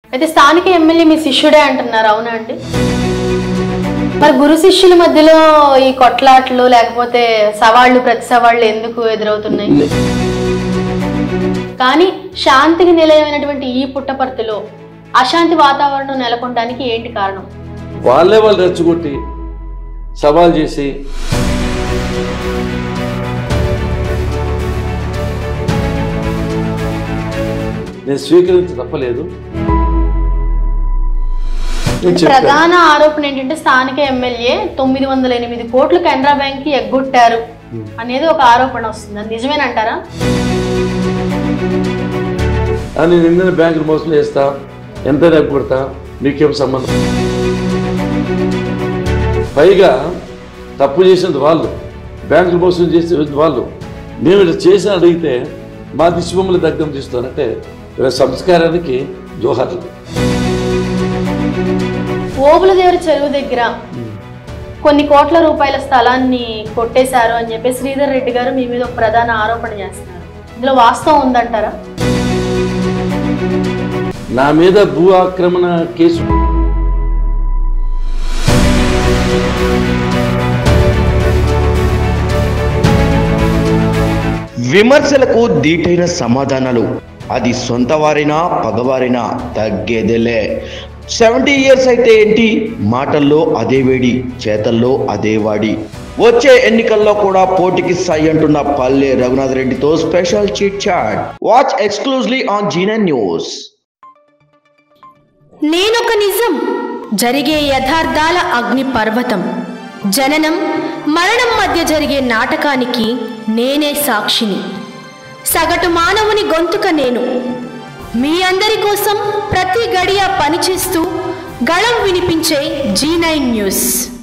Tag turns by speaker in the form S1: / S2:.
S1: అయితే స్థానిక ఎమ్మెల్యే మీ శిష్యుడే అంటున్నారు అవునా అండి మరి గురు శిష్యుల మధ్యలో ఈ కొట్లాట్లు లేకపోతే సవాళ్ళు ప్రతి సవాళ్ళు ఎందుకు ఎదురవుతున్నాయి కానీ శాంతికి నిలయమైనటువంటి ఈ పుట్టపర్తిలో అశాంతి వాతావరణం నెలకొనడానికి ఏంటి కారణం
S2: వాళ్ళే వాళ్ళు రెచ్చగొట్టి సవాల్ చేసి నేను స్వీకరించి తప్పలేదు నేను చెప్పాను
S1: ప్రధాన ఆరోపణ ఏంటంటే స్థానిక ఎమ్మెల్యే తొమ్మిది వందల ఎనిమిది కోట్లు కెనరా బ్యాంక్ కి ఎగ్గొట్టారు అనేది ఒక ఆరోపణ వస్తుంది అది నిజమేనంటారా
S2: ఆ, నేను ఎన్నైనా బ్యాంకులు మోసం చేస్తా ఎంత కొడతా మీకేం సంబంధం పైగా తప్పు చేసినది వాళ్ళు బ్యాంకులు మోసం చేసేది వాళ్ళు మేము ఇలా చేసిన అడిగితే మా దిశబొమ్మలు దగ్గర తీస్తానంటే ఇలా సంస్కారానికి జోహార్లు
S1: ఓబుల దేవరి చెరువు దగ్గర కొన్ని కోట్ల రూపాయల స్థలాన్ని కొట్టేశారు అని చెప్పి శ్రీధర్ రెడ్డి గారు మీ మీద ఒక ప్రధాన ఆరోపణ చేస్తున్నారు ఇందులో వాస్తవం ఉందంటారా
S2: నా మీద భూ ఆక్రమణ కేసు
S3: విమర్శలకు దీటైన సమాధానాలు అది సొంత వారైనా పగవారైనా తగ్గేదేలే సెవెంటీ ఇయర్స్ అయితే ఏంటి మాటల్లో అదే వేడి చేతల్లో అదే వాడి వచ్చే ఎన్నికల్లో కూడా పోటీకి సై అంటున్న పల్లె రఘునాథ్ రెడ్డితో special chit chat watch exclusively on జీనా న్యూస్
S4: నేనొక నిజం జరిగే యథార్థాల అగ్ని పర్వతం జననం మరణం మధ్య జరిగే నాటకానికి నేనే సాక్షిని సగటు మానవుని గొంతుక నేను మీ అందరి కోసం ప్రతి గడియ పనిచేస్తూ గళం వినిపించే జీ నైన్ న్యూస్